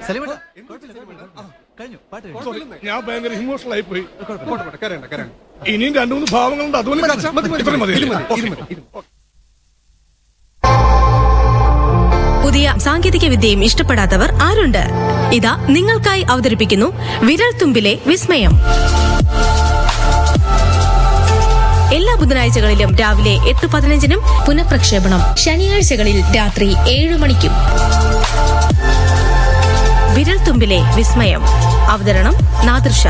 സലീമേട്ടാ, കുഴപ്പമില്ല, കുഴപ്പമില്ല. ആ, കഴിഞ്ഞു പാട്ട് കഴിഞ്ഞു സോറി ഞാൻ ഭയങ്കര ഇമോഷണൽ ആയി പോയി പോട്ടെ പോട്ടെ കരയണ്ട കരയണ്ട ഇനിയും രണ്ടു മൂന്ന് ഭാവങ്ങളുണ്ട് അതുകൊണ്ട് കരച്ചാ മതി ഇത്രയും മതി ഇത് മതി ഓക്കേ. ഇത് മതി ഇത് മതി. പുതിയ സാങ്കേതിക വിദ്യയും ഇഷ്ടപ്പെടാത്തവർ ആരുണ്ട് ഇതാ നിങ്ങൾക്കായി അവതരിപ്പിക്കുന്നു വിരൽ തുമ്പിലെ വിസ്മയം എല്ലാ ബുധനാഴ്ചകളിലും രാവിലെ എട്ട് പതിനഞ്ചിനും പുനഃപ്രക്ഷേപണം ശനിയാഴ്ചകളിൽ രാത്രി ഏഴ് മണിക്കും വിരൽ തുമ്പിലെ വിസ്മയം അവതരണം നാദൃഷ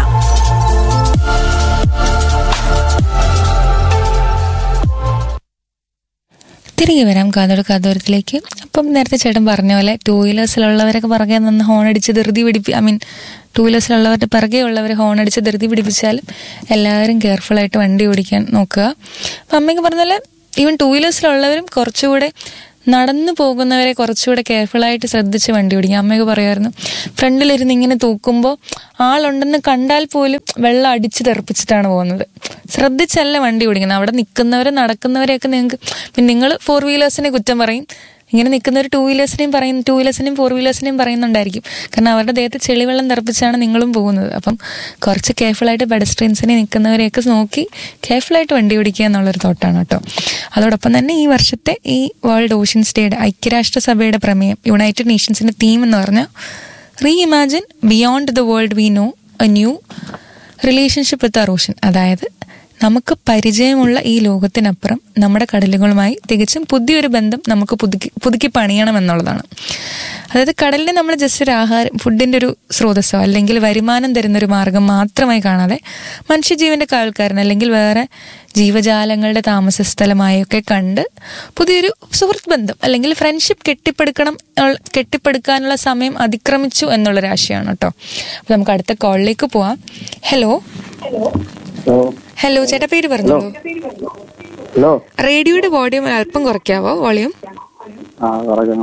തിരികെ വരാം കാതോട് കാതോരത്തിലേക്ക് അപ്പം നേരത്തെ ചേട്ടൻ പറഞ്ഞ പോലെ ടൂ വീലേഴ്സിലുള്ളവരൊക്കെ പുറകെ നിന്ന് ഹോൺ അടിച്ച് ധൃതി പിടിപ്പി ഐ മീൻ ടൂ വീലേഴ്സിലുള്ളവരുടെ പിറകെ ഉള്ളവർ ഹോൺ അടിച്ച് ധൃതി പിടിപ്പിച്ചാലും എല്ലാവരും കെയർഫുള്ളായിട്ട് വണ്ടി ഓടിക്കാൻ നോക്കുക അപ്പം അമ്മയ്ക്ക് പറഞ്ഞ പോലെ ഈവൻ ടൂ വീലേഴ്സിലുള്ളവരും കുറച്ചുകൂടെ നടന്നു പോകുന്നവരെ കുറച്ചുകൂടെ കെയർഫുള്ളായിട്ട് ശ്രദ്ധിച്ച് വണ്ടി ഓടിക്കുക അമ്മയൊക്കെ പറയുമായിരുന്നു ഫ്രണ്ടിലിരുന്ന് ഇങ്ങനെ തൂക്കുമ്പോൾ ആളുണ്ടെന്ന് കണ്ടാൽ പോലും വെള്ളം അടിച്ച് തെറിപ്പിച്ചിട്ടാണ് പോകുന്നത് ശ്രദ്ധിച്ചല്ല വണ്ടി ഓടിക്കുന്നത് അവിടെ നിൽക്കുന്നവരെ നടക്കുന്നവരെയൊക്കെ നിങ്ങൾക്ക് പിന്നെ നിങ്ങൾ ഫോർ വീലേഴ്സിനെ കുറ്റം പറയും ഇങ്ങനെ നിൽക്കുന്നവർ ടൂ വീലേഴ്സിനെയും പറയും ടൂ വീലേഴ്സിനെയും ഫോർ വീലേഴ്സിനെയും പറയുന്നുണ്ടായിരിക്കും കാരണം അവരുടെ ദേഹത്ത് ചെളിവെള്ളം തെറിപ്പിച്ചാണ് നിങ്ങളും പോകുന്നത് അപ്പം കുറച്ച് കെയർഫുള്ളായിട്ട് പെഡസ്ട്രിയൻസിനെ നിൽക്കുന്നവരെയൊക്കെ നോക്കി കെയർഫുള്ളായിട്ട് വണ്ടി ഓടിക്കുക എന്നുള്ളൊരു തോട്ടാണ് കേട്ടോ അതോടൊപ്പം തന്നെ ഈ വർഷത്തെ ഈ വേൾഡ് ഓഷ്യൻസ് ഡേയുടെ ഐക്യരാഷ്ട്രസഭയുടെ പ്രമേയം യുണൈറ്റഡ് നേഷൻസിന്റെ തീം എന്ന് പറഞ്ഞാൽ reimagine beyond the world we know a new relationship with our ocean അതായത് നമുക്ക് പരിചയമുള്ള ഈ ലോകത്തിനപ്പുറം നമ്മുടെ കടലുകളുമായി തികച്ചും പുതിയൊരു ബന്ധം നമുക്ക് പുതുക്കി പുതുക്കി പണിയണം എന്നുള്ളതാണ് അതായത് കടലിനെ നമ്മൾ ജസ്റ്റ് ഒരു ആഹാരം ഫുഡിന്റെ ഒരു സ്രോതസ്സോ അല്ലെങ്കിൽ വരുമാനം തരുന്ന ഒരു മാർഗം മാത്രമായി കാണാതെ മനുഷ്യജീവന്റെ കാവൽക്കാരൻ അല്ലെങ്കിൽ വേറെ ജീവജാലങ്ങളുടെ താമസ സ്ഥലമായൊക്കെ കണ്ട് പുതിയൊരു സുഹൃത്ത് ബന്ധം അല്ലെങ്കിൽ ഫ്രണ്ട്ഷിപ്പ് കെട്ടിപ്പടുക്കണം ഉള്ള- കെട്ടിപ്പടുക്കാനുള്ള സമയം അതിക്രമിച്ചു എന്നുള്ളൊരു ആശയമാണ് കേട്ടോ അപ്പൊ നമുക്ക് അടുത്ത കോളിലേക്ക് പോവാം ഹലോ ഹലോ ചേട്ടാ പേര് പറഞ്ഞോളൂ ഹലോ റേഡിയോയുടെ വോളിയം അല്പം കുറയ്ക്കാവോ വോളിയം ആ പറഞ്ഞു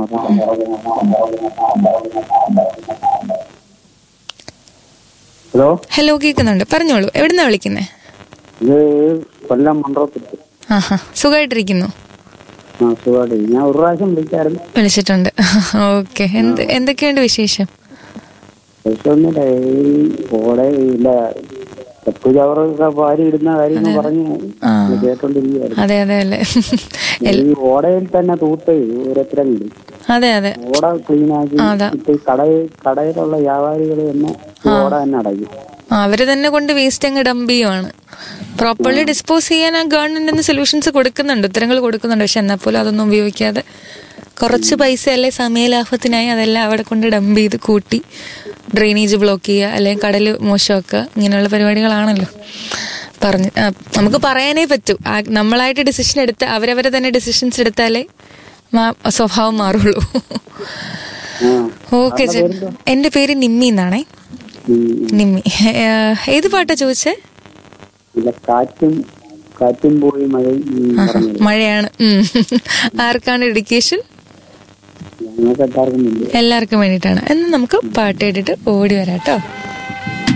ഹലോ ഹലോ കേൾക്കുന്നുണ്ട് പറഞ്ഞോളൂ എവിടുന്നാ വിളിക്കുന്നേ ഇത് കൊല്ലം മണ്ഡലത്തിൽ ആഹാ സുഖമായിട്ടിരിക്കുന്നു ആ സുഖമായിട്ട് ഞാൻ ഒരു പ്രാവശ്യം വിളിച്ചായിരുന്നു വിളിച്ചിട്ടുണ്ട് ഓക്കെ എന്ത് എന്തൊക്കെയുണ്ട് വിശേഷം വിഷമൊന്നുമില്ല ഈ ഓടെ ഇല്ല ചെപ്പ് ചവറൊക്കെ വാരി ഇടുന്ന കാര്യം പറഞ്ഞ് ആ. കേട്ടോണ്ടിരിക്കുകയായിരുന്നു അതെ അതെ അല്ലേ ഈ ഓടയിൽ തന്നെ തൂത്ത് ഓരോരുത്തരുണ്ട് അതെ അതെ ഓട ക്ലീൻ ആക്കി അതാ. ഇപ്പൊ ഈ കടയിൽ കടയിലുള്ള വ്യാപാരികൾ തന്നെ ഈ ഓട തന്നെ അടയ്ക്കും ആ, അവര് തന്നെ കൊണ്ട് വേസ്റ്റ് അങ്ങ് ഡംപ് ചെയ്യുവാണ് പ്രോപ്പർലി ഡിസ്പോസ് ചെയ്യാൻ ആ ഗവൺമെന്റ് സൊല്യൂഷൻസ് കൊടുക്കുന്നുണ്ട് ഉത്തരങ്ങൾ കൊടുക്കുന്നുണ്ട് പക്ഷെ എന്നാൽ പോലും അതൊന്നും ഉപയോഗിക്കാതെ കുറച്ച് പൈസ അല്ലെ സമയലാഭത്തിനായി അതെല്ലാം അവിടെ കൊണ്ട് ഡംപ് ചെയ്ത് കൂട്ടി ഡ്രെയിനേജ് ബ്ലോക്ക് ചെയ്യുക അല്ലെങ്കിൽ കടൽ മോശമാക്കുക ഇങ്ങനെയുള്ള പരിപാടികളാണല്ലോ പറഞ്ഞ് ആ, നമുക്ക് പറയാനേ പറ്റൂ ആ, നമ്മളായിട്ട് ഡിസിഷൻ എടുത്ത് അവരവരെ തന്നെ ഡിസിഷൻസ് എടുത്താലേ മാ- സ്വഭാവം മാറുള്ളൂ ഓക്കെ എന്റെ പേര് നിമ്മി എന്നാണേ നിമ്മി ഏഹ്, ഏത് പാട്ടാ ചോദിച്ചേ ഇല്ല കാറ്റും കാറ്റും പോയി മഴയും ഉം, പറഞ്ഞത് മഴയാണ് ഉം. ആർക്കാണ് ഡെഡിക്കേഷൻ ഞങ്ങൾക്ക് എല്ലാവർക്കും ഇല്ല എല്ലാവർക്കും വേണ്ടിയിട്ടാണ് എന്ന് നമുക്ക് പാട്ട് കേട്ടിട്ട് ഓടി വരാം കേട്ടോ